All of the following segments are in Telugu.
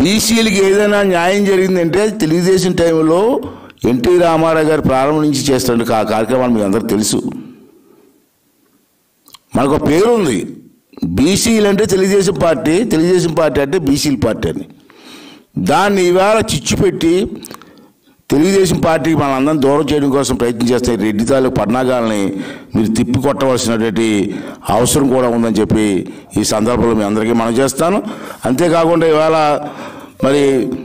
బీసీలకి ఏదైనా న్యాయం జరిగిందంటే తెలుగుదేశం టైంలో ఎన్టీ రామారావు గారు ప్రారంభించి చేస్తున్న ఆ కార్యక్రమాలు మీకు అందరికి తెలుసు మనకు ఒక పేరు ఉంది బీసీలు అంటే తెలుగుదేశం పార్టీ తెలుగుదేశం పార్టీ అంటే బీసీల పార్టీ అని దాన్ని ఇవాళ చిచ్చు పెట్టి తెలుగుదేశం పార్టీకి మన అందరం దూరం చేయడం కోసం ప్రయత్నం చేస్తే రెడ్డి తాలూకు పన్నాగాల్ని మీరు తిప్పి కొట్టవలసినటువంటి అవసరం కూడా ఉందని చెప్పి ఈ సందర్భంలో మీ అందరికీ మనం చేస్తాను అంతేకాకుండా ఇవాళ మరి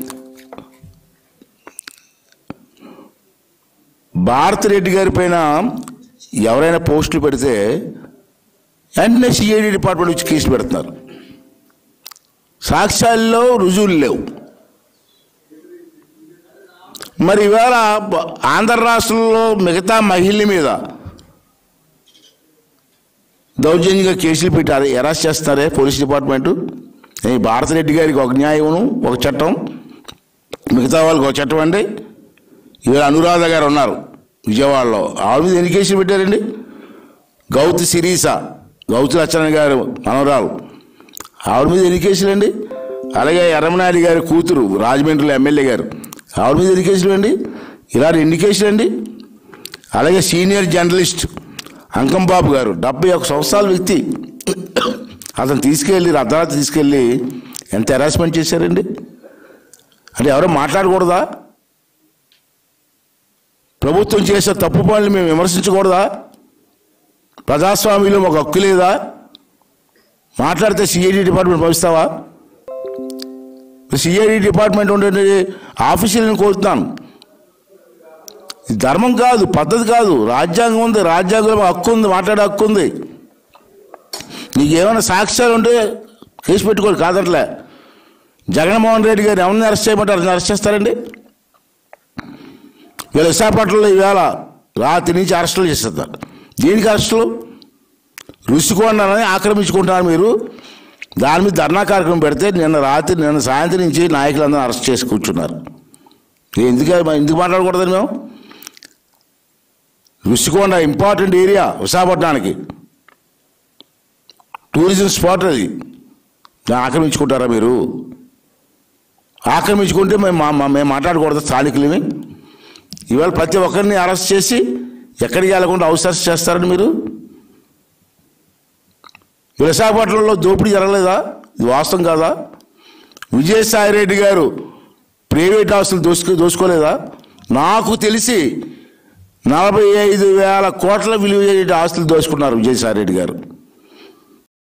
భారత రెడ్డి గారి పైన ఎవరైనా పోస్టులు పెడితే వెంటనే సిఐడి డిపార్ట్మెంట్ వచ్చి కేసు పెడుతున్నారు సాక్ష్యాల్లో రుజువులు లేవు మరి ఇవాళ బ- ఆంధ్ర రాష్ట్రంలో మిగతా మహిళల మీద దౌర్జన్యంగా కేసులు పెట్టారు అరెస్ట్ చేస్తారే పోలీస్ డిపార్ట్మెంటు ఈ భారతరెడ్డి గారికి ఒక న్యాయం ఒక చట్టం మిగతా వాళ్ళకి ఒక చట్టం అండి ఇవాళ అనురాధ గారు ఉన్నారు విజయవాడలో ఆవిడ మీద ఎన్ని కేసులు పెట్టారండి గౌతి శిరీష గౌతి లచ్చన్న గారు మనవరాలు ఆవిడ మీద ఎన్ని కేసులు అండి అలాగే ఎర్రమనాయుడు గారి కూతురు రాజమండ్రిలో ఎమ్మెల్యే గారు ఆవిడ మీద ఎన్ని కేసులు అండి ఇలా ఎన్ని కేసులు అండి అలాగే సీనియర్ జర్నలిస్ట్ అంకంబాబు గారు డెబ్బై ఒక సంవత్సరాల వ్యక్తి అతను తీసుకెళ్ళి అర్ధరాత్రి తీసుకెళ్ళి ఎంత హెరాస్మెంట్ చేశారండి అంటే ఎవరో మాట్లాడకూడదా ప్రభుత్వం చేసే తప్పు పనులు మేము విమర్శించకూడదా ప్రజాస్వామ్యంలో ఒక హక్కు లేదా మాట్లాడితే సిఐడి డిపార్ట్మెంట్ పంపిస్తావా సిఐడి డిపార్ట్మెంట్ ఉండే ఆఫీసులను కోరుతున్నాను ఇది ధర్మం కాదు పద్ధతి కాదు రాజ్యాంగం ఉంది రాజ్యాంగంలో హక్కు ఉంది మాట్లాడే హక్కు ఉంది నీకు ఏమైనా సాక్ష్యాలు ఉంటే కేసు పెట్టుకోరు కాదట్లే జగన్మోహన్ రెడ్డి గారు ఎవరిని అరెస్ట్ చేయమంటారు అరెస్ట్ చేస్తారండి వీళ్ళ విశాఖపట్నంలో ఈవేళ రాత్రి నుంచి అరెస్టులు చేస్తారు దేనికి అరెస్టులు రుచికొండని ఆక్రమించుకుంటున్నారు మీరు దాని మీద ధర్నా కార్యక్రమం పెడితే నిన్న రాత్రి నిన్న సాయంత్రం నుంచి నాయకులందరూ అరెస్ట్ చేసి కూర్చున్నారు ఎందుకు ఎందుకు మాట్లాడకూడదని మేము రుషికొండ ఇంపార్టెంట్ ఏరియా విశాఖపట్నానికి టూరిజం స్పాట్ అది దాన్ని ఆక్రమించుకుంటారా మీరు ఆక్రమించుకుంటే మేము మా- మా- మేము మాట్లాడకూడదు స్థానికులని ఇవాళ ప్రతి ఒక్కరిని అరెస్ట్ చేసి ఎక్కడికి వెళ్ళకుండా హౌస్ అరెస్ట్ చేస్తారని మీరు విశాఖపట్నంలో దోపిడీ జరగలేదా ఇది వాస్తవం కాదా విజయసాయి రెడ్డి గారు ప్రైవేట్ ఆస్తులు దోసుకు దోసుకోలేదా నాకు తెలిసి నలభై ఐదు వేల కోట్ల విలువ చేసే ఆస్తులు దోసుకున్నారు విజయసాయి రెడ్డి గారు